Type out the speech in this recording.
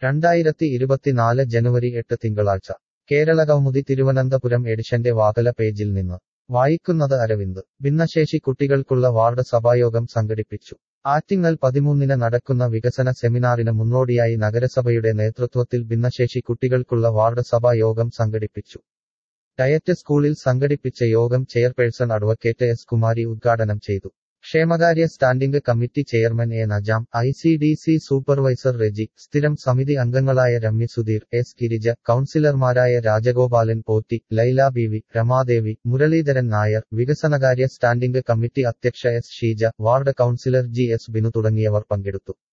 രണ്ടായിരത്തി ഇരുപത്തിനാല് ജനുവരി എട്ട് തിങ്കളാഴ്ച കേരളകൗമുദി തിരുവനന്തപുരം എഡിഷന്റെ വാതല പേജിൽ നിന്ന് വായിക്കുന്നത് അരവിന്ദ് ഭിന്നശേഷി കുട്ടികൾക്കുള്ള വാർഡ് സഭായോഗം സംഘടിപ്പിച്ചു ആറ്റിങ്ങൽ പതിമൂന്നിന് നടക്കുന്ന വികസന സെമിനാറിന് മുന്നോടിയായി നഗരസഭയുടെ നേതൃത്വത്തിൽ ഭിന്നശേഷി കുട്ടികൾക്കുള്ള വാർഡ് സഭാ യോഗം സംഘടിപ്പിച്ചു ഡയറ്റ് സ്കൂളിൽ സംഘടിപ്പിച്ച യോഗം ചെയർപേഴ്സൺ അഡ്വക്കേറ്റ് എസ് കുമാരി ഉദ്ഘാടനം ചെയ്തു ക്ഷേമകാര്യ standing committee chairman A Najam I C D C supervisor Reji സ്ഥിരം സമിതി അംഗങ്ങളായ രമ്യ സുധീർ എസ് ഗിരിജ കൌൺസിലർമാരായ രാജഗോപാലൻ പോറ്റി ലൈല ബി വി രമാദേവി മുരളീധരൻ നായർ വികസനകാര്യ സ്റ്റാൻഡിംഗ് കമ്മിറ്റി അധ്യക്ഷ S Sheeja ward councillor G S Binu തുടങ്ങിയവർ പങ്കെടുത്തു